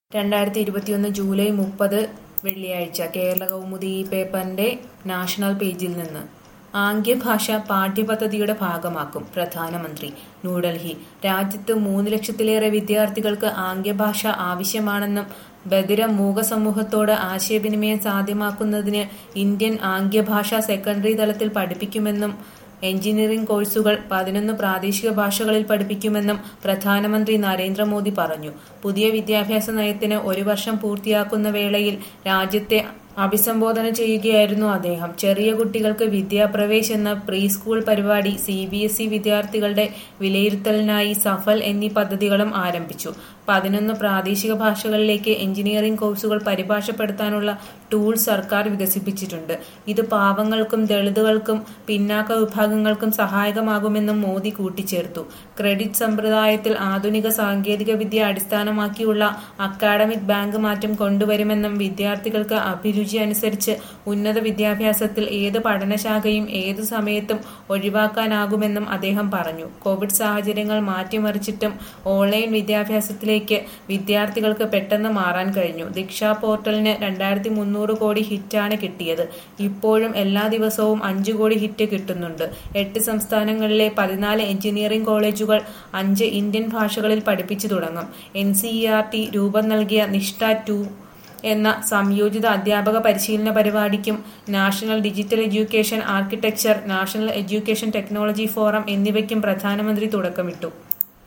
രണ്ടായിരത്തി ഇരുപത്തിയൊന്ന് ജൂലൈ മുപ്പത് വെള്ളിയാഴ്ച കേരള കൗമുദി ഈ പേപ്പറിന്റെ നാഷണൽ പേജിൽ നിന്ന് ആംഗ്യഭാഷ പാഠ്യപദ്ധതിയുടെ ഭാഗമാക്കും പ്രധാനമന്ത്രി ന്യൂഡൽഹി രാജ്യത്ത് മൂന്ന് ലക്ഷത്തിലേറെ വിദ്യാർത്ഥികൾക്ക് ആംഗ്യഭാഷ ആവശ്യമാണെന്നും ബധിര മൂക സമൂഹത്തോട് ആശയവിനിമയം സാധ്യമാക്കുന്നതിന് ഇന്ത്യൻ ആംഗ്യഭാഷ സെക്കൻഡറി തലത്തിൽ പഠിപ്പിക്കുമെന്നും എഞ്ചിനീയറിംഗ് കോഴ്സുകൾ പതിനൊന്ന് പ്രാദേശിക ഭാഷകളിൽ പഠിപ്പിക്കുമെന്നും പ്രധാനമന്ത്രി നരേന്ദ്രമോദി പറഞ്ഞു പുതിയ വിദ്യാഭ്യാസ നയത്തിന് ഒരു വർഷം പൂർത്തിയാക്കുന്ന വേളയിൽ രാജ്യത്തെ അഭിസംബോധന ചെയ്യുകയായിരുന്നു അദ്ദേഹം ചെറിയ കുട്ടികൾക്ക് വിദ്യാപ്രവേശ് എന്ന പ്രീ സ്കൂൾ പരിപാടി സി ബി എസ് ഇ വിദ്യാർത്ഥികളുടെ വിലയിരുത്തലിനായി സഫൽ എന്നീ പദ്ധതികളും ആരംഭിച്ചു പതിനൊന്ന് പ്രാദേശിക ഭാഷകളിലേക്ക് എഞ്ചിനീയറിംഗ് കോഴ്സുകൾ പരിഭാഷപ്പെടുത്താനുള്ള ടൂൾ സർക്കാർ വികസിപ്പിച്ചിട്ടുണ്ട് ഇത് പാവങ്ങൾക്കും ദളിതുകൾക്കും പിന്നാക്ക വിഭാഗങ്ങൾക്കും സഹായകമാകുമെന്നും മോദി കൂട്ടിച്ചേർത്തു ക്രെഡിറ്റ് സമ്പ്രദായത്തിൽ ആധുനിക സാങ്കേതിക വിദ്യ അടിസ്ഥാനമാക്കിയുള്ള അക്കാഡമിക് ബാങ്ക് മാറ്റം കൊണ്ടുവരുമെന്നും വിദ്യാർത്ഥികൾക്ക് അഭിരുചി അനുസരിച്ച് ഉന്നത വിദ്യാഭ്യാസത്തിൽ ഏത് പഠനശാഖയും ഏതു സമയത്തും ഒഴിവാക്കാനാകുമെന്നും അദ്ദേഹം പറഞ്ഞു കോവിഡ് സാഹചര്യങ്ങൾ മാറ്റിമറിച്ചിട്ടും ഓൺലൈൻ വിദ്യാഭ്യാസത്തിലേക്ക് വിദ്യാർത്ഥികൾക്ക് പെട്ടെന്ന് മാറാൻ കഴിഞ്ഞു ദീക്ഷാ പോർട്ടലിന് രണ്ടായിരത്തി മുന്നൂറ് കോടി ഹിറ്റാണ് കിട്ടിയത് ഇപ്പോഴും എല്ലാ ദിവസവും അഞ്ചു കോടി ഹിറ്റ് കിട്ടുന്നുണ്ട് എട്ട് സംസ്ഥാനങ്ങളിലെ പതിനാല് എഞ്ചിനീയറിംഗ് കോളേജുകൾ അഞ്ച് ഇന്ത്യൻ ഭാഷകളിൽ പഠിപ്പിച്ചു തുടങ്ങും N C E R T രൂപം നൽകിയ നിഷ്ഠ ടു എന്ന സംയോജിത അധ്യാപക പരിശീലന പരിപാടിക്കും national digital education architecture national education technology forum എന്നിവയ്ക്കും പ്രധാനമന്ത്രി തുടക്കമിട്ടു